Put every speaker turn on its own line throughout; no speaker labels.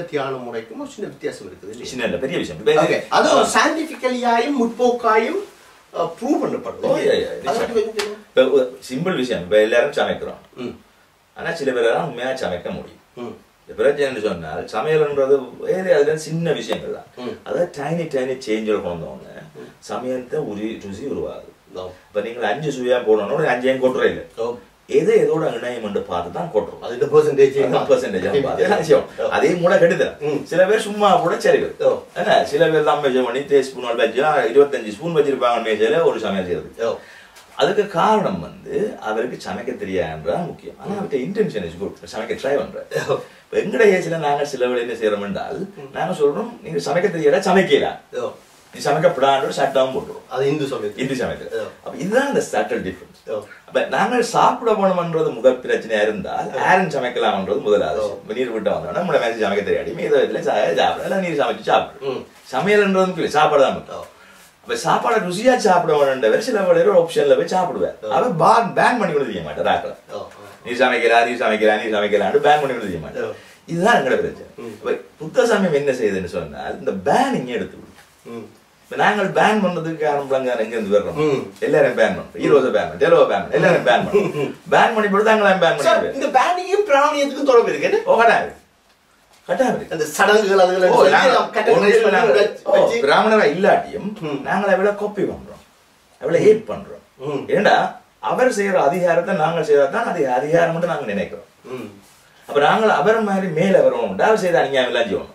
தியான முறைக்கும் ஒரு சின்ன வித்தியாசம் இருக்குது இல்லையா
சின்ன இல்ல, பெரிய விஷயம் இப்ப
Okay.
இது-
அது சயின்டிபிக்கலியாயும் முற்போக்காயும் ப்ரூவ் பண்ணப்படுது
Oh, yeah, yeah,
அதை பத்தி கொஞ்சம் சொல்லுங்க.
இப்ப ஒரு சிம்பிள் விஷயம் இப்ப எல்லாரும் சமைக்கிறோம்
ம்,
ஆனா சில பேரால உண்மையா சமைக்க முடியும்
ம்,
இந்த பிரச்சனை சொன்னால் சமையல்ன்றது வேறு அதுல சின்ன விஷயங்கள் தான்
ம்.
அதாவது டைனி டைனி சேஞ்சில் கொண்டு வந்தோடனே சமையல்த உரி ருசி உருவாகுது
ஓ,
இப்ப நீங்கள் அஞ்சு சுவையா போடணும் ஒரு அஞ்சையும் கொட்டுறே இல்லை
ஓ.
எது எதோட இணையம் பார்த்து தான் கொட்டுறோம்
அது இந்த percentage
பெர்சன்டேஜ்
ஓ.
அதே கூட கெடுதல்
ம்.
சில பேர் சும்மா கூட சரி
ஓ.
என்ன சில பேர் தான் மெஜர் பண்ணி தேய் ஸ்பூன் வச்சா இருபத்தஞ்சு ஸ்பூன் வச்சிருப்பாங்க மேஜையில ஒரு சமையல் செய்யறது
ஓ,
அதுக்கு காரணம் வந்து அவருக்கு சமைக்க தெரியாதுன்றதான் முக்கியம் ஆனா அவர்கிட்ட இன்டென்ஷன் இஸ் குட் சமைக்க ட்ரை பண்ற
ஓ.
இப்ப எங்கட ஏஜ்ல நாங்க சில வேலை என்ன செய்யறோம் என்றால் நாங்க சொல்றோம் நீங்க சமைக்க தெரியாத சமைக்கலாம்
ஓ.
நீ சமைக்கப்படான்னு சட்டம் போட்டுரும்
அது இந்து சமயத்தில்
இந்தி சமையல்
ஓ.
அப்ப இதுதான் அந்த சட்டல் டிஃபரன்ஸ்
ஓ.
அப்ப நாங்கள் சாப்பிட போனோம்ன்றது முதல் பிரச்சனையா இருந்தால் ஆரன் சமைக்கலாம்ன்றது முதலாவது விஷயம். இப்ப நீர் விட்டு வந்தோம்னா நம்மள மேலே சமைக்க தெரியாது மீதம் இல்லை சாப்பிட இல்லை நீர் சமைச்சு சாப்பிடு
ம்.
சமையல்ன்றது முக்கியம் சாப்பாடு தான் முக்கியம்.
ஓ.
அப்ப சாப்பாடை ருசியா சாப்பிட வேணுன்றவர் சில வேலையில ஒரு ஆப்ஷன்ல போய் சாப்பிடுவேன் அவன் பேன் பேன் பண்ணி கொடுக்க மாட்டார் ஆக்களை
ஓ, ஓ.
நீ சமைக்கலாம் நீ சமைக்கலாம் நீ சமைக்கலாம்னு பேன் பண்ணி கொடுக்க மாட்டார்
ஓ.
இதுதான் எங்களோட பிரச்சனை
ம்.
இப்ப புத்த சமயம் என்ன செய்யுதுன்னு சொன்னால் இந்த பேனிங் எடுத்து விடும்
ம்.
இப்ப நாங்கள் பேன் பண்ணதுக்கு காரணம் பிள்ளைங்க எங்க இருந்து வர்றோம்
ம்.
எல்லாரும் பேன் பண்றோம் ஹீரோஸை பேன் பண்ண டெலோவை பேன் பண்ண எல்லாரும் பேன் பண்ணுறோம் பேன் பண்ணி போட்டு தாங்களாம் பேன்
சார்,
பண்ணி
இந்த பேனிங்கும் பிராணியத்துக்கும் தொடர்பு இருக்கு என்ன?
ஓ கட்டாயம் கட்டாயம் இருக்கு.
அந்த சடங்குகள் அதுகளை
ஓ,
சொல்லி
நாங்க
நாம் categorize
ஒண்ணுமே
பண்ணி
நாங்க-
வச்சு-
ஓ,
வச்சு-
பிராமணரா இல்லாட்டியும்
ம்.
நாங்கள் அவளை காப்பி பண்றோம் அவளை ஹேட் பண்றோம்
ம்.
ஏண்டா அவர் செய்யற அதிகாரத்தை நாங்கள் செய்யறதான் அது அதிகாரம் மட்டும் நாங்க நினைக்கிறோம்
ம்.
அப்ப நாங்கள் அவர் மாதிரி மேல வரணும் அவர் செய்த அநியாயம் எல்லாம் செய்யணும்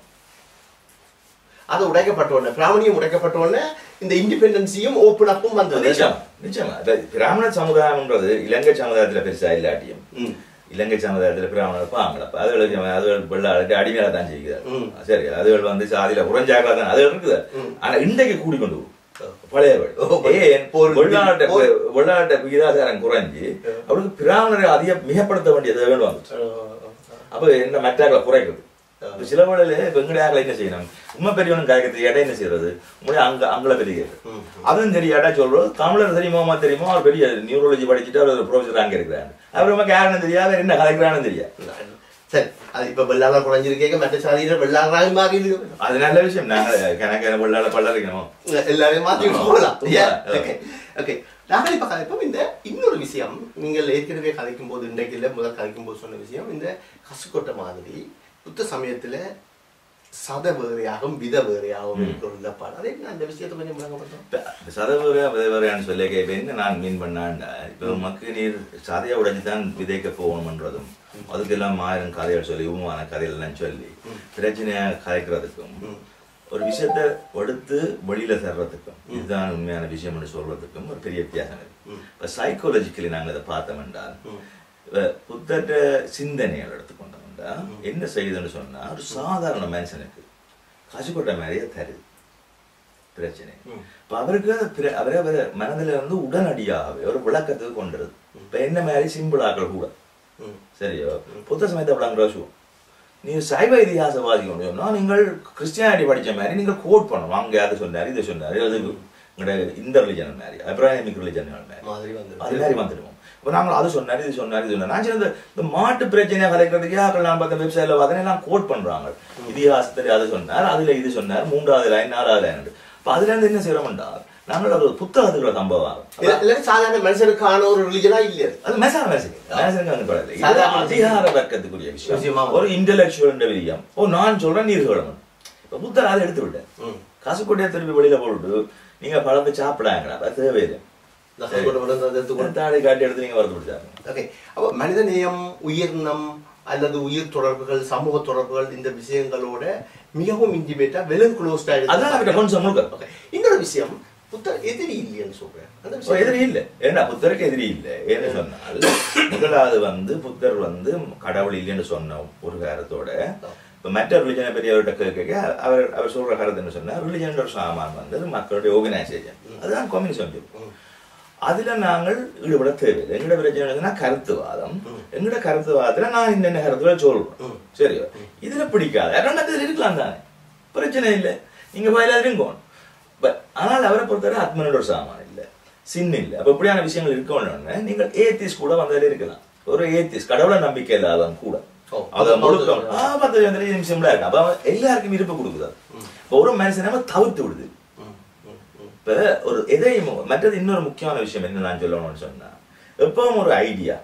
அது உடைக்கப்பட்ட உடனே பிராமணியம் உடைக்கப்பட்ட உடனே இந்த இண்டிபெண்டன்ஸையும் ஓப்பன் அப்பும் வந்தது
நிச்சயமா நிச்சயமா அது பிராமண சமுதாயம்ன்றது இலங்கை சமுதாயத்துல பெருசா இல்லாட்டியும்
ம்.
இலங்கை சமுதாயத்துல பிராமணர் பாங்களப்ப அதுகளுக்கு அதுகள் வெள்ளாளுக்கு அடிமையில தான் செய்கிறார்
ம்.
சரி அதுகள் வந்து சாதியில குறைஞ்சாக்களா தான் அதுகள் இருக்குது
ம்.
ஆனா இன்றைக்கு கூடி கொண்டு போகும்.
ஓ.
பழையவள்
ஓ,
ஏன்
போர்
வெள்ளாட்ட
போர்.
வெள்ளாட்ட விகிதாசாரம் குறைஞ்சு அவளுக்கு பிராமணரை அதிக மிகப்படுத்த வேண்டியது வேண்டும் வந்துச்சு அப்ப என்ன மற்றாக்களை குறைக்குது இப்ப சில வேளையில வெங்கடையாக்களை என்ன செய்யணும் உண்மை பெரியவனும் காய்க்கிறது இடம் என்ன செய்யறது உண்மையை அங்க அங்கள பெரிய
ம்.
அதுவும் தெரியாடா சொல்றோம் தமிழர் தெரியுமா தெரியுமா அவர் பெரிய நியூரோலஜி படிச்சுட்டு அவர் ஒரு ப்ரொஃபஸர் அங்க இருக்கிறாரு அவர் நமக்கு யாருன்னு தெரியாது அவர் என்ன கலைக்கிறான்னு தெரியாது
சரி அது இப்ப வெள்ளாள குறைஞ்சிருக்கேங்க மற்ற சாதியில வெள்ளாளராக மாறி இருக்கு
அது நல்ல விஷயம் நாங்க கணக்கு வெள்ளால பல்லறிக்கணும்
எல்லாரையும் மாத்தி போகலாம்
உண்மை.
ஓகே ஓகே நாங்கள் இப்ப கதைப்போம் இந்த இன்னொரு விஷயம் நீங்கள் ஏற்கனவே கதைக்கும் போது இன்றைக்கு இல்லை முதல் கதைக்கும் போது சொன்ன விஷயம் இந்த கசுக்கொட்டை மாதிரி புத்த சமயத்துல சத வேறையாகவும் வித வேறையாகவும் இருக்கிற ஒரு நிலப்பாடு அதே நான் அந்த விஷயத்தை கொஞ்சம் விளங்கப்படுத்தும்
சதவீர விதவரையான்னு சொல்லி இப்ப என்ன நான் மீன் பண்ணாண்டா இப்ப உமக்கு நீர் சதையை உடைச்சு தான் விதைக்க போகணும்ன்றதும் அதுக்கெல்லாம் ஆயிரம் கதைகள் சொல்லி உமான கதைகள் எல்லாம் சொல்லி பிரச்சனையா கதைக்கிறதுக்கும் ஒரு விஷயத்த எடுத்து வெளியில தர்றதுக்கும் இதுதான் உண்மையான விஷயம்னு சொல்றதுக்கும் ஒரு பெரிய வித்தியாசம் இருக்கு இப்ப சைக்காலஜிக்கலி நாங்க இதை பார்த்தோம் என்றால் இப்ப புத்தட்ட சிந்தனைகள் எடுத்துக்கொண்டோம்டா என்ன செய்யுதுன்னு சொன்னா ஒரு சாதாரண மனுஷனுக்கு கசுக்கொட்டை மாதிரியே தருது பிரச்சனை இப்ப அவருக்கு அது பிர- அவரே அவர் மனதில் இருந்து உடனடியாகவே ஒரு விளக்கத்துக்கு கொண்டுருது இப்ப என்ன மாதிரி சிம்பிள் ஆக்கள் கூட
ம்.
சரியோ புத்த சமயத்தை விளங்குற விஷயம் நீ சைவ இதிகாசவாதி கொண்டு சொன்னா நீங்கள் கிறிஸ்டியானிட்டி படிச்ச மாதிரி நீங்கள் கோட் பண்ணணும் அங்க அது சொன்னாரு இதை சொன்னாரு அது உங்களோட இந்த ரிலிஜன் மாதிரி அப்ராஹிமிக் ரிலிஜன் மாதிரி
மாதிரி வந்து
அது மாதிரி வந்துடுவோம் இப்போ நாங்கள் அது சொன்னாரு இது சொன்னாரு இது சொன்னாரு நான் சரி, இந்த இந்த மாட்டு பிரச்சனையை கலைக்கிறதுக்கு ஆக்கள் நான் பார்த்த வெப்சைட்ல பார்த்தேன் எல்லாம் கோட் பண்றாங்க இதிகாசத்துல அது சொன்னார் அதுல இது சொன்னார் மூன்றாவது லைன் நாலாவது லைன் இப்போ அதுல இருந்து என்ன செய்யறோம்டா நாங்கள் ஒரு புத்தகத்துக்குள்ள சம்பவம்
இல்ல- இல்ல சாதாரண மனுஷனுக்கான ஒரு ரிலிஜனா இல்ல
அது மெசான மேசிக் மேசனுக்கு அங்க படல இது
சாதாரண
அதிகார வர்க்கத்துக்குரிய
விஷயமா
விஷயம் ஒரு இன்டெலெக்சுவல் விரியம் ஓ நான் சொல்றேன் நீர் சொல்லணும் இப்ப புத்தர் அதை எடுத்து விட்டேன்
ம்.
காசுக்கொட்டையை திருப்பி வெளியில போட்டு நீங்க பழத்தை சாப்பிடாங்கடா அது தேவையில்லை
இந்த கசுக்கொட்டை மட்டும் தான் எடுத்துக்கணும்.
தாடி காட்டி எடுத்து நீங்க வரது பிடிச்சாங்க
ஓகே அப்போ மனித நேயம் உயிரினம் அல்லது உயிர் தொடர்புகள் சமூக தொடர்புகள் இந்த விஷயங்களோட மிகவும் இன்டிமேட்டா வெலும் க்ளோஸ்டா
அதான் அவர்கிட்ட கொஞ்சம் முழுக்க
ஓகே இன்னொரு விஷயம் புத்தர் எதிரி இல்லைன்னு சொல்றேன் அந்த
So,
விஷயம்
எதிரி இல்ல ஏன்னா புத்தருக்கு எதிரி இல்ல ஏன்னு சொன்னால் முதலாவது வந்து புத்தர் வந்து கடவுள் இல்லைன்னு சொன்ன ஒரு காரத்தோட இப்ப மற்ற ரிலிஜனை பெரியவர்கிட்ட கேட்க அவர் அவர் சொல்ற கருத்து என்ன சொன்னா ரிலிஜன் ஒரு சாமான் வந்து அது மக்களுடைய ஆர்கனைசேஷன் அதுதான் கம்யூனிசம் சொல்லும் அதுல நாங்கள் ஈடுபட தேவையில்லை எங்களோட பிரச்சனை என்னன்னா கருத்துவாதம் எங்களோட கருத்துவாதத்துல நான் இந்த கருத்துல சொல்றேன் சரியோ இதுல பிடிக்காது ரெண்டாவது இருக்கலாம் தானே பிரச்சனை இல்லை நீங்க வயல இருங்கோ பட் ஆனால் அவரை பொறுத்தவரை ஆத்மனோட ஒரு சாமான் இல்லை சின் இல்லை அப்ப இப்படியான விஷயங்கள் இருக்கணும்னு நீங்கள் ஏத்திஸ் கூட வந்ததில் இருக்கலாம் ஒரு ஏத்திஸ் கடவுளை நம்பிக்கை இல்லாதவன் கூட
ஓ,
அதை
பத்து
முழுக்கம்
நிமிஷம்.
ஆ, பத்து பதினஞ்சு நிமிஷம்ல இருக்கு அப்ப அவன் எல்லாருக்கும் விருப்பம் கொடுக்குது அது. இப்ப ஒரு மனுஷன் நம்ம தவிர்த்து விடுது
ம், ம், ம்.
இப்ப ஒரு எதையும் மற்றது இன்னொரு முக்கியமான விஷயம் என்ன நான் சொல்லணும்னு சொன்னா எப்பவும் ஒரு ஐடியா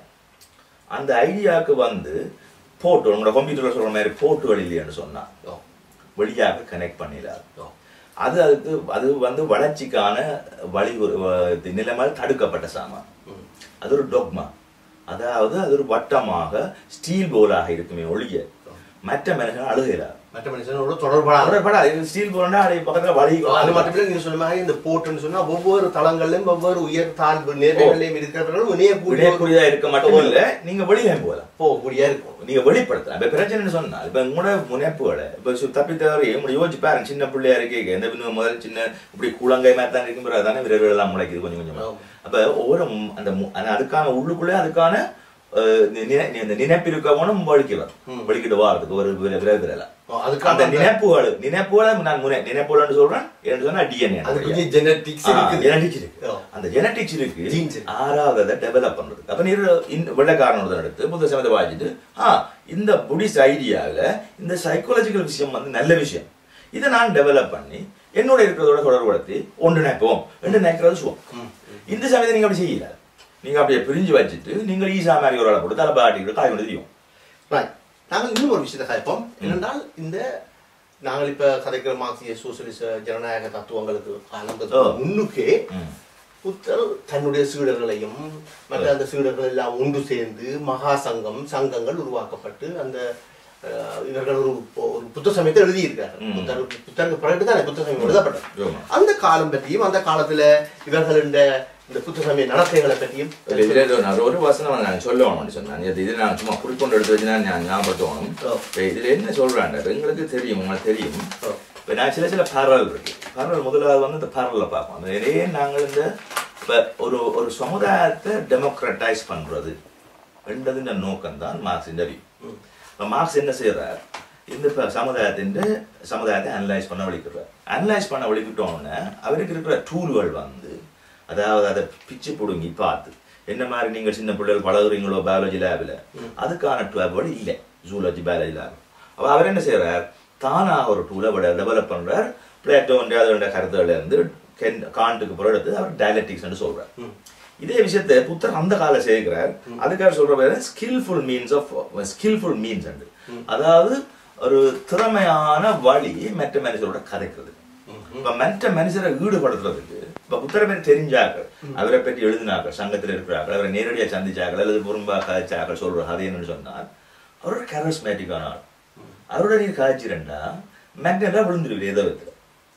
அந்த ஐடியாவுக்கு வந்து போட்டு உங்களோட கம்ப்யூட்டர்ல சொல்ற மாதிரி போட்டுகள் இல்லைன்னு சொன்னா
ஓ,
வழியாக கனெக்ட் பண்ணிடாது
ஓ.
அது அதுக்கு அது வந்து வளர்ச்சிக்கான வழி ஒரு- வ- நிலைமையில் தடுக்கப்பட்ட சாமான்
ம்.
அது ஒரு டொக்மா அதாவது அது ஒரு வட்டமாக ஸ்டீல் போலாக இருக்குமே ஒழிய மற்ற மனுஷன் அழுகிறார்
மற்ற மனுஷனோட தொடர்பான
ஸ்டீல் போலன்னா அதை பக்கத்துல வழி
அது மட்டும் இல்ல நீங்க சொன்ன மாதிரி இந்த போர்ட்னு சொன்னா ஒவ்வொரு தளங்களிலும் ஒவ்வொரு உயர் தாழ்வு நேர்மைகளையும் இருக்கிறவர்களும் இணையக்கூடிய
விடையக்கூடியதா இருக்க மட்டும் இல்ல நீங்க வெளியிலையும் போகலாம்
போகக்கூடிய இருக்கும்
நீங்க வெளிப்படுத்தலாம் இப்ப பிரச்சனைன்னு சொன்னா இப்ப உங்களோட முனைப்புகளை இப்ப சு- தப்பி தவறி உங்களை யோசிச்சு பாருங்க சின்ன பிள்ளையா இருக்கே எந்த பின்ன முதல் சின்ன இப்படி குழந்தை மாதிரி தான் இருக்கும் பிறகு தானே விரல் எல்லாம் முளைக்குது கொஞ்சம் கொஞ்சமா
ஆமா.
அப்ப ஒவ்வொரு ம்- அந்த மு- ஆனா அதுக்கான உள்ளுக்குள்ளே அதுக்கான அஹ், நி- நினை- இந்த நினைப்பு இருக்கவனும் வலிக்கிறார்
ம்.
வலிக்கிட்டு வாரத்துக்கு ஒரு விர- விரல் விரலாம்
ஓ, அதுக்கான
அந்த
அந்த-
நினைப்புகள் நினைப்புகளை நான் முனை நினைப்புகள்னு சொல்றேன் என்ன சொன்னா டிஎன்ஏ
அதுக்கு ஜெனட்டிக்ஸ் இருக்குது
ஜெனடிக்ஸ் இருக்கு
ஓ.
அந்த ஜெனடிக்ஸ் இருக்கு
Genes இருக்கு.
ஆறாவது அதை டெவலப் பண்றது அப்ப நீர் இந்த வெள்ளக்காரனோட எடுத்து புத்த சமயத்தை வாங்கிட்டு ஆ இந்த புடிஸ்ட் ஐடியாவில் இந்த சைக்காலஜிக்கல் விஷயம் வந்து நல்ல விஷயம் இதை நான் டெவலப் பண்ணி என்னோட இருக்கிறதோட தொடர்புபடுத்தி ஒன்று நினைப்போம் ரெண்டு நினைக்கிறது சுகம்
ம்,
இந்த சமயத்தை நீங்க அப்படி செய்யல நீங்க அப்படியே பிரிஞ்சு வச்சுட்டு நீங்கள் ஈசா மாதிரி ஒரு ஆளை போட்டு தலை பாட்டிக்கிட்டு காய் கொண்டு தெரியும்
Right. நாங்கள் இன்னும் ஒரு விஷயத்தை கதைப்போம் என்னென்றால் இந்த நாங்கள் இப்ப கதைக்கிற மார்க்சிய சோசியலிச ஜனநாயக தத்துவங்களுக்கு ஆரம்பத்துக்கு
ஓ.
முன்னுக்கே
ம்.
புத்தர் தன்னுடைய சீடர்களையும் மற்ற அந்த சீடர்கள் எல்லாம் ஒன்று சேர்ந்து மகா சங்கம் சங்கங்கள் உருவாக்கப்பட்டு அந்த அஹ், இவர்கள் ஒரு ஒரு புத்த சமயத்தை எழுதியிருக்காரு
ம்.
புத்தர் புத்தருக்கு பிறகு தான் புத்த சமயம் எழுதப்பட்டது
ஆமா.
அந்த காலம் பற்றியும் அந்த காலத்துல இவர்கள் இந்த இந்த புத்த சமய நடத்தைகளை பற்றியும்
இல்ல, இதுல இது நான் ஒரு வசனம் நான் சொல்லணும்னு சொன்னேன் இது இது நான் சும்மா குறிக்கொண்டு எடுத்து வச்சு நான் ஞா- ஞாபகப்படுத்தணும்
ஓ.
இப்ப இதுல என்ன சொல்றாங்க எங்களுக்கு தெரியும் உங்களுக்கு தெரியும்
ஓ.
இப்ப நான் சில சில பரவல் இருக்கு பரவல் முதலாவது வந்து இந்த பரவல பார்ப்போம் அந்த நிறைய நாங்கள் இந்த இப்ப ஒரு ஒரு சமுதாயத்தை டெமோக்ரட்டைஸ் பண்றது என்றதின் நோக்கம் தான் மார்க்சின் அறிவு
ம்.
இப்ப மார்க்ஸ் என்ன செய்யறார் இந்த இப்ப சமுதாயத்தின் சமுதாயத்தை அனலைஸ் பண்ண வலிக்கிறார் அனலைஸ் பண்ண வலிக்கிட்டோன்னு அவருக்கு இருக்கிற டூல்கள் வந்து அதாவது அதை பிச்சு பிடுங்கி பார்த்து என்ன மாதிரி நீங்கள் சின்ன பிள்ளைகள் பழகுறீங்களோ பயாலஜி லேபில் அதுக்கான டூல் இல்லை ஜூலஜி பயாலஜி லேப் அப்போ அவர் என்ன செய்யறார் தானாக ஒரு டூலை டெவலப் பண்றார் பிளேட்டோன்ற அதோட கருத்துகள் இருந்து கென் காண்டுக்கு பிறகு எடுத்து அவர் டயலட்டிக்ஸ் சொல்றார்
ம்.
இதே விஷயத்தை புத்தர் அந்த கால சேர்க்கிறார் அதுக்காக சொல்ற பேரு skillful means of skillful means and அதாவது ஒரு திறமையான வழி மற்ற மனுஷரோட கதைக்கிறது இப்ப மற்ற மனுஷரை ஈடுபடுத்துறதுக்கு இப்ப புத்தரை பேர் தெரிஞ்சாக்கள் அவரை பற்றி எழுதினாக்கள் சங்கத்தில் இருக்கிறார்கள் அவரை நேரடியா சந்திச்சாக்கள் அல்லது பொறும்பா கதைச்சாக்கள் சொல்ற கதை என்னன்னு சொன்னால் அவர் கரஸ்மேட்டிக்கான ஆள் அவரோட நீர் காய்ச்சிரண்டா மேக்னெட்டா விழுந்துருவீர் ஏதோ விதத்துல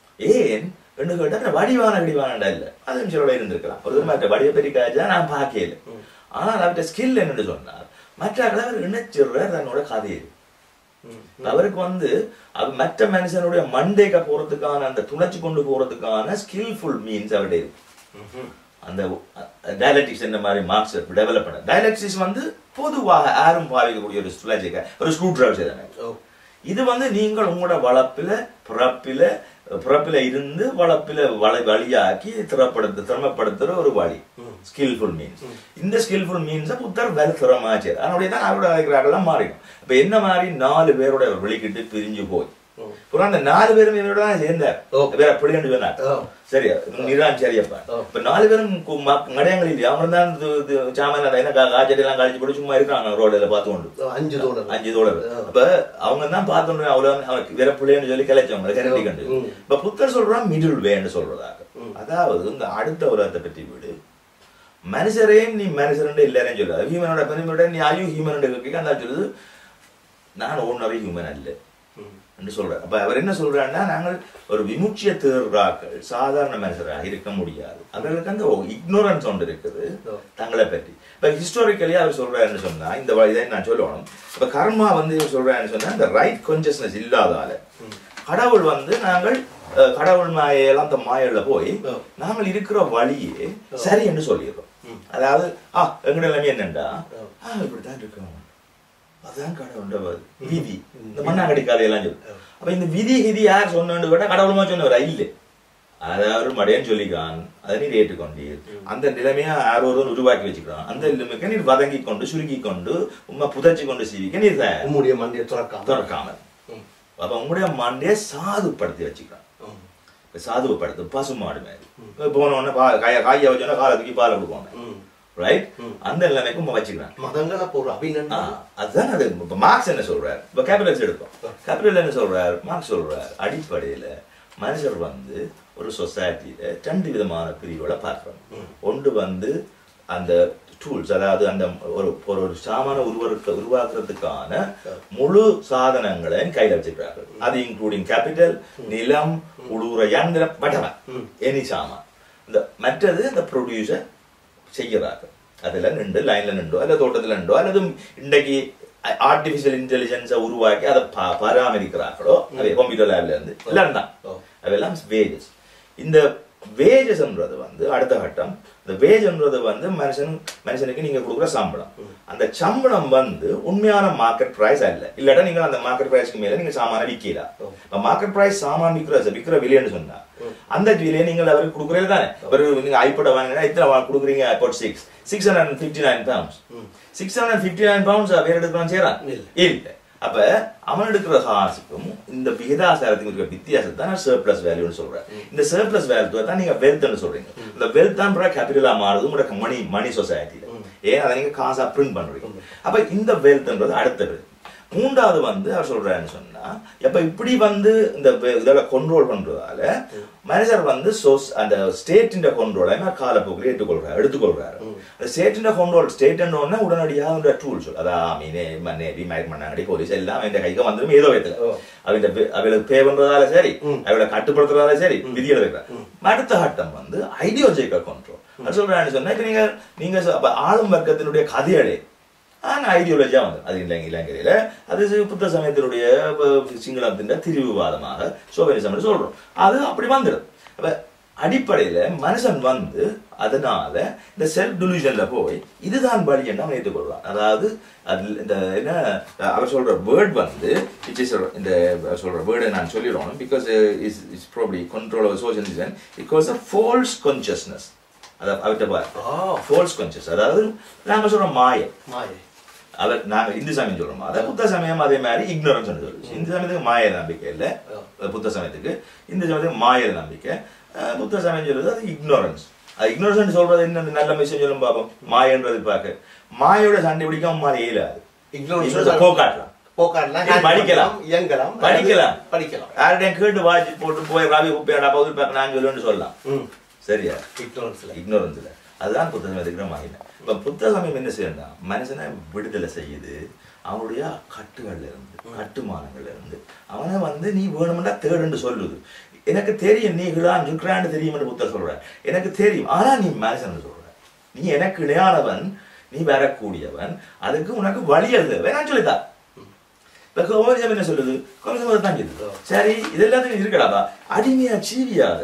ஏன் ரெண்டு கேட்டா வடிவான வடிவானடா இல்ல அது நிமிஷம் இருந்திருக்கலாம் ஒரு மற்ற வடிவ பெரிய காய்ச்சா நான் பார்க்கல ஆனால் அவர்கிட்ட ஸ்கில் என்னன்னு சொன்னார் மற்ற அவர் இணைச்சிடுறார் தன்னோட கதையை அவருக்கு வந்து அது மற்ற மனுஷனுடைய மண்டேக்க போறதுக்கான அந்த துணைச்சு கொண்டு போறதுக்கான ஸ்கில்ஃபுல் மீன்ஸ் அவருடைய இருக்கு அந்த டயலக்டிக்ஸ் இந்த மாதிரி மார்க்ஸ் டெவலப் பண்ண டயலக்டிக்ஸ் வந்து பொதுவாக யாரும் பாவிக்கக்கூடிய ஒரு ஸ்ட்ராட்டஜிக்க ஒரு ஸ்க்ரூ டிரைவர் செய்தாங்க
ஓ.
இது வந்து நீங்கள் உங்களோட வளப்பில பிறப்பில பிறப்பில இருந்து வளப்பில வள வழியாக்கி திறப்படுத்த திறமைப்படுத்துற ஒரு வழி ஸ்கில்ஃபுல் மீன்ஸ் இந்த ஸ்கில்ஃபுல் மீன்ஸை புத்தர் வேலை திறமாச்சு அதனுடைய தான் அவரோட அழைக்கிறார்கள்லாம் மாறிடும் இப்ப என்ன மாதிரி நாலு பேரோட அவர் வெளிக்கிட்டு பிரிஞ்சு போய்
ம்.
அப்புறம் அந்த நாலு பேரும் இவரோட தான் சேர்ந்தார்
ஓ.
வேற பிள்ளைன்னு சொன்னார்
ஓ.
சரியா நீதான் சரியப்பா
ஓ.
இப்ப நாலு பேரும் மடையங்கள் இல்லையா அவங்க தான் சாமான என்ன காய்ச்சல் எல்லாம் கழிச்சு போட்டு சும்மா இருக்காங்க ரோடுல பார்த்து கொண்டு
அஞ்சு தோழர்
அஞ்சு தோழர் அப்ப அவங்க தான் பார்த்தோம் அவ்வளவு அவனுக்கு வேற பிள்ளைன்னு சொல்லி கலைச்சவங்க கரண்டி கண்டு
ம்.
இப்ப புத்தர் சொல்றான் மிடில் வேன்னு சொல்றதாக அதாவது இந்த அடுத்த உலகத்தை பற்றி விடு மனுஷரையும் நீ மனுஷரண்டு எல்லாரையும் சொல்லாது ஹியூமனோட பெருமையோட நீ ஆயு ஹியூமன் கேட்க அந்த சொல்லுது நான் ஒன்னரை ஹியூமன் அல்ல என்று சொல்றார் அப்ப அவர் என்ன சொல்றாருன்னா நாங்கள் ஒரு விமுட்சிய தேர்றாக்கள் சாதாரண மனுஷராக இருக்க முடியாது அவர்களுக்கு அந்த இக்னோரன்ஸ் ஒன்று இருக்குது
ஓ.
தங்களை பற்றி இப்ப ஹிஸ்டாரிக்கலி அவர் சொல்றாருன்னு சொன்னா இந்த வ- இதை நான் சொல்லணும் இப்ப கர்மா வந்து இவர் சொல்றாருன்னு சொன்னா இந்த ரைட் கான்சியஸ்னஸ் இல்லாதால கடவுள் வந்து நாங்கள் அஹ், கடவுள் மாயெல்லாம் அந்த மாயல்ல போய்
ஓ.
நாங்கள் இருக்கிற வழியே சரி என்று சொல்லிடுறோம் அதாவது ஆ எங்கட நிலைமை என்னண்டா
ஓ.
ஆ இப்படித்தான் இருக்கிறோம் அதான் கடவுள் விதி இந்த மண்ணாங்கடி கதையெல்லாம் சொல்லு அப்ப இந்த விதி கிதி யார் சொன்னு கேட்டா கடவுளுமா சொன்னவரா இல்ல அதாவது மடையன் சொல்லிக்கான் அதை நீர் ஏற்றுக்கொண்டீர் அந்த நிலைமையை யாரோ ஒருவன் உருவாக்கி வச்சுக்கிறான் அந்த நிலைமைக்கு நீர் வதங்கி கொண்டு சுருக்கி கொண்டு உண்மை புதைச்சி கொண்டு சீவிக்க நீர் தயார்.
உம்முடைய மண்டியை துறக்காம
திறக்காமல்
ம்.
அப்ப உங்களுடைய மண்டையை சாதுப்படுத்தி வச்சுக்கிறான்
ம்.
இப்ப சாதுவப்படுத்து பசு மாடு மாதிரி இப்ப போன உடனே பா காய காய வச்சோன்னா காலத்துக்கு பால் கொடுப்பாங்க
ம்.
ரைட்
ம்.
அந்த நிலைமைக்கும் வச்சுக்கிறான்
மதங்களை போற
ஆ,
அபிநந்தன்
அதுதான் அது இப்ப மார்க்ஸ் என்ன சொல்றார் இப்ப கேபிட்டல்ஸ் எடுப்போம் கேபிட்டல் என்ன சொல்றார் மார்க்ஸ் சொல்றார் அடிப்படையில மனுஷர் வந்து ஒரு சொசைட்டியில ரெண்டு விதமான பிரிவுகளை பார்க்கிறோம் ஒன்று வந்து அந்த டூல்ஸ் அதாவது அந்த ஒரு ஒரு ஒரு சாமான உருவாக்க உருவாக்குறதுக்கான முழு சாதனங்களையும் கையில வச்சிருக்கார்கள் அது இன்க்ளூடிங் கேபிட்டல் நிலம் உழுவுற இயந்திரம் வட்டவன் எனி சாமான் இந்த மற்றது இந்த ப்ரொடியூசர் செய்கிறார்கள் அதுல நின்று லைன்ல நின்றோ அல்லது தோட்டத்துல நின்றோ அல்லது இன்றைக்கு ஆர்டிபிஷியல் இன்டெலிஜென்ஸை உருவாக்கி அதை ப- பராமரிக்கிறார்களோ அது கம்ப்யூட்டர் லேப்ல இருந்து எல்லாம் தான்
ஓ.
அதெல்லாம் வேஜஸ் இந்த வேஜஸ்ன்றது வந்து அடுத்த கட்டம் இந்த வேஜ்ன்றது வந்து மனுஷன் மனுஷனுக்கு நீங்க கொடுக்குற சம்பளம் அந்த சம்பளம் வந்து உண்மையான மார்க்கெட் பிரைஸ் அல்ல இல்லாட்டா நீங்க அந்த மார்க்கெட் பிரைஸ்க்கு மேல நீங்க சாமான விற்கலாம் இப்ப மார்க்கெட் பிரைஸ் சாமான் விற்கிற விற்கிற விலைன்னு சொன்னா அந்த விலையை நீங்கள் அவருக்கு கொடுக்குறது தானே ஒரு நீங்க ஐபோட வாங்கினா இத்தனை வா- கொடுக்குறீங்க iPod six six hundred fifty nine pounds six hundred fifty nine pounds வேற எடுக்கலாம் செய்யறான்
இல்ல.
இல்ல அப்ப அவன் எடுக்கிற காசுக்கும் இந்த விகிதாசாரத்துக்கும் இருக்கிற வித்தியாசத்தை தான் சர்ப்ளஸ் வேல்யூன்னு சொல்றேன் இந்த சர்ப்ளஸ் வேல்யூ தான் நீங்க வெல்த்னு சொல்றீங்க இந்த வெல்த் தான் கேபிட்டலா மாறுது உங்களோட மணி மணி சொசைட்டில ஏன் அதை நீங்க காசா பிரிண்ட் பண்றீங்க அப்ப இந்த வெல்த்ன்றது அடுத்தது மூன்றாவது வந்து அவர் சொல்றாருன்னு சொன்னா எப்ப இப்படி வந்து இந்த வெ- இதெல்லாம் கண்ட்ரோல் பண்றதால மனுஷர் வந்து சோஸ் அந்த ஸ்டேட்டின் கண்ட்ரோலை காலப்போக்கில் ஏற்றுக்கொள்றாரு எடுத்துக்கொள்றாரு அந்த ஸ்டேட்டின் கண்ட்ரோல் ஸ்டேட் உடனே உடனடியாக அந்த டூல்ஸ் அதான் மீனே நேவி மயக்க மண்ணாடி போலீஸ் எல்லாம் இந்த கைக்கு வந்துடும் ஏதோ விதத்துல
ஓ.
அவங்க அவளுக்கு பே பண்றதால சரி அவளை கட்டுப்படுத்துறதால சரி விதிகளை வைக்கிறார் அடுத்த கட்டம் வந்து ஐடியாலஜிக்கல் கண்ட்ரோல் அது சொல்றான்னு சொன்னா இப்ப நீங்க நீங்க சொ- அப்ப ஆளும் வர்க்கத்தினுடைய கதைகளே ஆனா ஐடியாலஜியா வந்து அது இலங்கை இலங்கையில அது சி- புத்த சமயத்தினுடைய ப- சிங்களத்தின் திரிவுவாதமாக சோபனிசம் சொல்றோம் அது அப்படி வந்துடும் அப்ப அடிப்படையில மனுஷன் வந்து அதனால இந்த செல்ஃப் டிலூஷன்ல போய் இதுதான் வழி என்று அவன் ஏற்றுக்கொள்வான் அதாவது அது இந்த என்ன அவர் சொல்ற வேர்ட் வந்து which is a- இந்த அவர் சொல்ற வேர்டை நான் சொல்லிடணும் because is is probably control of social design because a false consciousness அதாவது அவர்கிட்ட பாரு
ஆ.
ஃபால்ஸ் கான்சியஸ் அதாவது நாங்க சொல்றோம் மாயை
மாயை
அவர் நாங்க இந்து சமயம் சொல்றோம் அதாவது புத்த சமயம் அதே மாதிரி ignorance னு சொல்லுச்சு இந்து சமயத்துக்கு மாய நம்பிக்கை இல்ல புத்த சமயத்துக்கு இந்து சமயத்துக்கு மாய நம்பிக்கை அஹ் புத்த சமயம் சொல்றது அது ignorance அது ignorance சொல்றது என்ன நல்ல விஷயம் சொல்லும் பாப்போம் மாயன்றது பார்க்க மாயோட சண்டை பிடிக்க மாறி இயலாது
Ignorance
Ignorance போக்காட்டலாம்
போக்காடலாம்
இது படிக்கலாம்.
இயங்கலாம்
படிக்கலாம்.
படிக்கலாம்
யார்கிட்டயும் கேட்டு வாட்சி போட்டு போய் ரவி குப்பையாடா பகுதி பார்க்க நான் சொல்லுவேன்னு சொல்லலாம்
ம்
சரியா
இக்னோரன்ஸ்ல
இக்னோரன்ஸ்ல அதுதான் புத்த சமயத்துக்கு மகிமை இப்ப புத்த சமயம் என்ன செய்யணும்னா மனுஷனை விடுதலை செய்யுது அவனுடைய கட்டுகள்ல இருந்து கட்டுமானங்கள்ல இருந்து அவனை வந்து நீ வேணும்னா தேடுன்னு சொல்லுது எனக்கு தெரியும் நீ விழான் சுக்ரான்னு தெரியும் புத்தர் சொல்ற எனக்கு தெரியும் ஆனா நீ மனுஷன் சொல்ற நீ எனக்கு இணையானவன் நீ வரக்கூடியவன் அதுக்கு உனக்கு வழி எழுத வேணாம் சொல்லித்தா இப்ப கோமரிசம் என்ன சொல்லுது கோமரிசம் தான் சொல்லுது சரி இது எல்லாத்தையும் இருக்கடாப்பா அடிமையா சீவியாத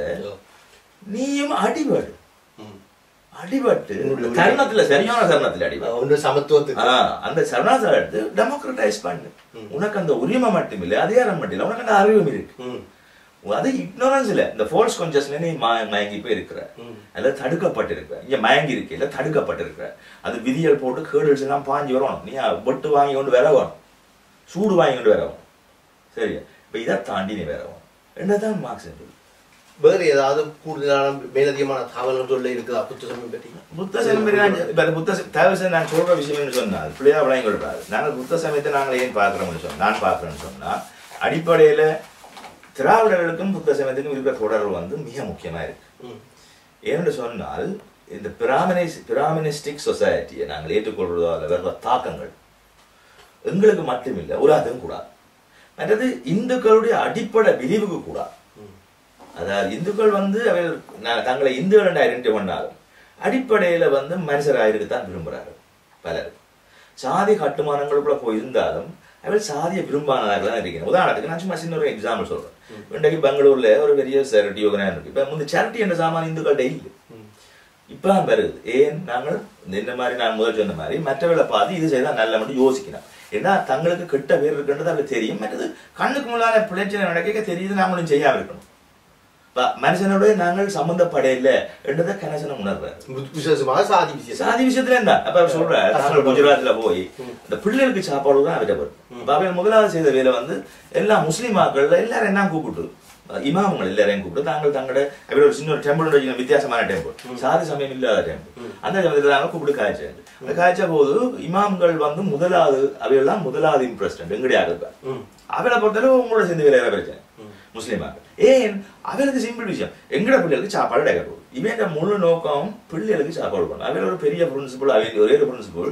நீயும் அடிபடு
ம்.
அடிபட்டு
உன்னுடைய
தருணத்துல சரியான தருணத்துல அடிபடு
ஒன்று சமத்துவத்துக்கு
ஆ, அந்த சரணாசம் எடுத்து டெமோக்ரட்டைஸ் பண்ணு உனக்கு அந்த உரிமை மட்டும் இல்லை அதிகாரம் மட்டும் இல்லை உனக்கு அந்த அறிவும் இருக்கு
ம்
அது இக்னோரன்ஸ் இல்ல இந்த ஃபோர்ஸ் கான்சியஸ்ல நீ மய- மயங்கி போய் இருக்கிற அல்ல தடுக்கப்பட்டிருக்கிற இங்க மயங்கி இருக்கு இல்ல தடுக்கப்பட்டிருக்கிற அது விதிகள் போட்டு கேடுகள் எல்லாம் பாஞ்சு வரணும் நீ பொட்டு வாங்கி கொண்டு வரணும் சூடு வாங்கி கொண்டு வரணும் சரியா இப்ப இதை தாண்டி நீ வரணும் என்னதான் மார்க்ஸ் சொல்லு
வேறு ஏதாவது கூடுதலான மேலதிகமான தகவல்கள் சொல்ல இருக்குதா புத்த சமயம் பற்றி
புத்த சமயம் இப்ப அந்த புத்த ச- தயவு செய்து நான் சொல்ற விஷயம் என்ன சொன்னால் பிள்ளையா விளையும் கொடுப்பாரு நாங்கள் புத்த சமயத்தை நாங்கள் ஏன் பார்க்கிறோம்னு சொன்னா நான் பார்க்கிறேன்னு சொன்னா அடிப்படையில திராவிடர்களுக்கும் புத்த சமயத்துக்கும் இருக்கிற தொடர்பு வந்து மிக முக்கியமா இருக்கு
ம்
ஏன்னு சொன்னால் இந்த பிராமணிஸ் பிராமணிஸ்டிக் சொசைட்டியை நாங்கள் ஏற்றுக்கொள்வதால் வர்ற தாக்கங்கள் எங்களுக்கு மட்டுமில்லை உலகத்துக்கும் கூடாது மற்றது இந்துக்களுடைய அடிப்படை விரிவுக்கு கூடாது அதாவது இந்துக்கள் வந்து அவர்கள் நான் தங்களை இந்துக்கள் என்று ஐடென்டிஃபை பண்ணாலும் அடிப்படையில வந்து மனுஷராயிருக்கத்தான் விரும்புகிறார்கள் பலர் சாதி கட்டுமானங்களுக்குள்ள போய் இருந்தாலும் அவள் சாதியை விரும்பானதாக தான் இருக்கிறேன் உதாரணத்துக்கு நான் சும்மா சின்ன ஒரு எக்ஸாம்பிள் சொல்றேன் இன்றைக்கு பெங்களூர்ல ஒரு பெரிய சேரிட்டி யோகனா இருக்கு இப்ப முந்தைய சேரிட்டி என்ற சாமான் இந்துக்கள்கிட்ட இல்லை இப்பதான் வருது ஏன் நாங்கள் இந்த மாதிரி நான் முதல் சொன்ன மாதிரி மற்றவர்களை பார்த்து இது செய்தால் நல்ல மட்டும் யோசிக்கணும் ஏன்னா தங்களுக்கு கெட்ட பேர் இருக்குன்றது அவங்களுக்கு தெரியும் மற்றது கண்ணுக்கு முன்னால பிரச்சனை நடக்க தெரியுது நாங்களும் செய்யாம இருக்கணும் ப- மனுஷனோட நாங்கள் சம்பந்தப்படையில என்றதை கணேசனம் உணர்றாரு
விசேஷமாக சாதி விஷயம்
சாதி விஷயத்துல என்ன அப்ப அவர் சொல்ற தாங்கள் குஜராத்ல போய் இந்த பிள்ளைகளுக்கு சாப்பாடு தான் அவர்கிட்ட அப்ப அவர் முதலாவது செய்த வேலை வந்து எல்லா முஸ்லீம் ஆக்கள்ல எல்லாரும் என்ன கூப்பிட்டு இமாமங்கள் எல்லாரையும் கூப்பிட்டு தாங்கள் தங்களோட அப்படி ஒரு சின்ன ஒரு டெம்பிள் வித்தியாசமான டெம்பிள் சாதி சமயம் இல்லாத டெம்பிள் அந்த சமயத்துல நாங்கள் கூப்பிட்டு காய்ச்சல் அந்த காய்ச்ச போது இமாம்கள் வந்து முதலாவது அவையெல்லாம் முதலாவது இம்ப்ரெஸ்ட் எங்கடையாக இருப்பார் அவளை பொறுத்தளவு உங்களோட சேர்ந்து வேலை பிரச்சனை முஸ்லீமாக ஏன் அவளுக்கு சிம்பிள் விஷயம் எங்கட பிள்ளைகளுக்கு சாப்பாடு கிடைக்கணும் இவன் முழு நோக்கம் பிள்ளைகளுக்கு சாப்பாடு பண்ணணும் அவன் ஒரு பெரிய பிரின்சிபல் அவன் ஒரே ஒரு பிரின்சிபல்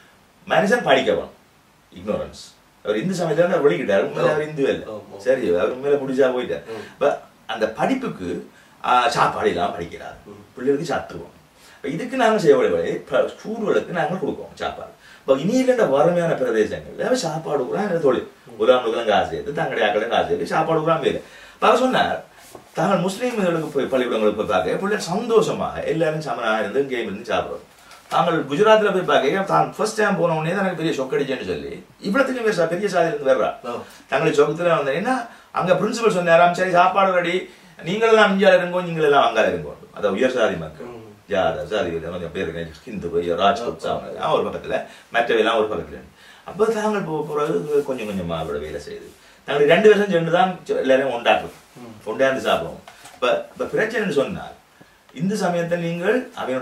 மனுஷன் படிக்கணும் இக்னோரன்ஸ் அவர் இந்து சமயத்துல அவர் வெளிக்கிட்டார் உண்மையில அவர் இந்து இல்லை
ஆமா.
சரி அவர் உண்மையில பிடிச்சா போயிட்டார் But அந்த படிப்புக்கு ஆஹ், சாப்பாடு இல்லாம படிக்கிறார் பிள்ளைகளுக்கு சாத்துருவோம் இப்ப இதுக்கு நாங்கள் செய்ய வேண்டிய வேலை ஸ்கூல்களுக்கு நாங்கள் கொடுப்போம் சாப்பாடு இப்போ இனியில வறுமையான பிரதேசங்கள்ல அவன் சாப்பாடு கூட எனக்கு தொழில் உதாரணத்துக்கு காசு எடுத்து தங்களுடைய ஆக்களை காசு எடுத்து சாப்பாடு கூட வேலை இப்ப அவர் சொன்னார் தாங்கள் முஸ்லீம்களுக்கு போய் பள்ளிக்கூடங்களுக்கு போய் பார்க்க பிள்ளைகள் சந்தோஷமாக எல்லாரும் சமனாக இருந்து கேம் இருந்து சாப்பிடுறோம் தாங்கள் குஜராத்ல போய் பார்க்க தான் ஃபர்ஸ்ட் டைம் போன உடனே தான் எனக்கு பெரிய ஷொக் அடிச்சேன்னு சொல்லி இவ்வளத்துக்கு பேர் பெரிய சாதியில இருந்து வர்றா
ஓ.
தங்களை சொக்கத்துல வந்தீங்கன்னா அங்க பிரின்சிபல் சொன்னாராம் சரி சாப்பாடு ரெடி நீங்கள் எல்லாம் இந்தியால இருங்கோ நீங்கள் எல்லாம் அங்கால இருங்கோ அத உயர் சாதி மக்கள் ஜாத சாதி இது கொஞ்சம் பேர் இருக்கு. ஹிந்து போய் ராஜ்கோட் சாவங்க அவன் ஒரு பக்கத்துல மற்றவையெல்லாம் ஒரு பக்கத்துல அப்போ தாங்கள் போக போறது கொஞ்சம் கொஞ்சமா அவரோட வேலை செய்யுது நாங்கள் ரெண்டு வருஷம் சென்று தான் எல்லாரையும் உண்டாக்கும் உண்டாந்து சாப்பிடுவோம் இப்ப இப்ப பிரச்சனைன்னு சொன்னால் இந்த சமயத்தை நீங்கள் அவனோட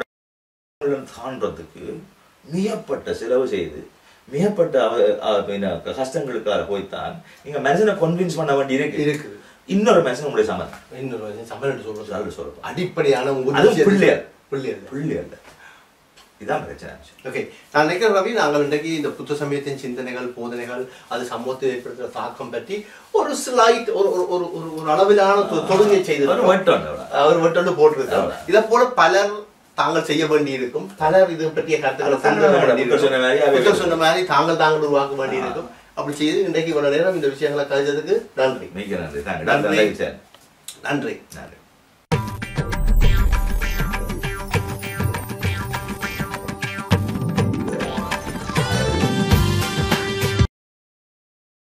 தாண்டறதுக்கு மிகப்பட்ட செலவு செய்து மிகப்பட்ட அவ- அவ- பின்ன கஷ்டங்களுக்காக போய்த்தான் நீங்க மனுஷனை கன்வின்ஸ் பண்ண வேண்டி இருக்கு
இருக்குது.
இன்னொரு மனுஷன் உங்களுடைய சமன்
இன்னொரு விஷயம் சம்பளம் சொல்றது
அது சொல்றோம்.
அடிப்படையான உங்க
அதுவும்
விஷயத்தை-
பிள்ளைகள்.
பிள்ளைகள்
புள்ளி அல்ல இதான் பிரச்சனை
ஓகே நான் நினைக்கிறேன் ரவி நாங்கள் இன்றைக்கு இந்த புத்த சமயத்தின் சிந்தனைகள் போதனைகள் அது சமூகத்தில் ஏற்படுத்துகிற தாக்கம் பற்றி ஒரு ஸ்லைட் ஒரு ஒரு ஒரு ஒரு ஒரு அளவிலான தொ- தொடுகை செய்து
ஒரு வட்டம் அவ்வளவுதான்.
அவர் வட்டோடு போட்டிருக்கார்
அவ்வளவுதான்.
இதை போல பலர் தாங்கள் செய்ய வேண்டி இருக்கும் பலர் இது பற்றிய கருத்துக்களை
அது
கொண்டு வர
தாங்கள்
வேண்டி
புத்தர் சொன்ன மாதிரி
இருக்கும்.
அவை
புத்தர் சொன்ன மாதிரி தாங்கள் தாங்கள் உருவாக்க வேண்டி இருக்கும் அப்படி செய்து இன்றைக்கு இவ்வளவு நேரம் இந்த விஷயங்களை கழிச்சதுக்கு நன்றி
மிக நன்றி தாங்க
நன்றி.
டாக்டர்
நன்றி
நன்றி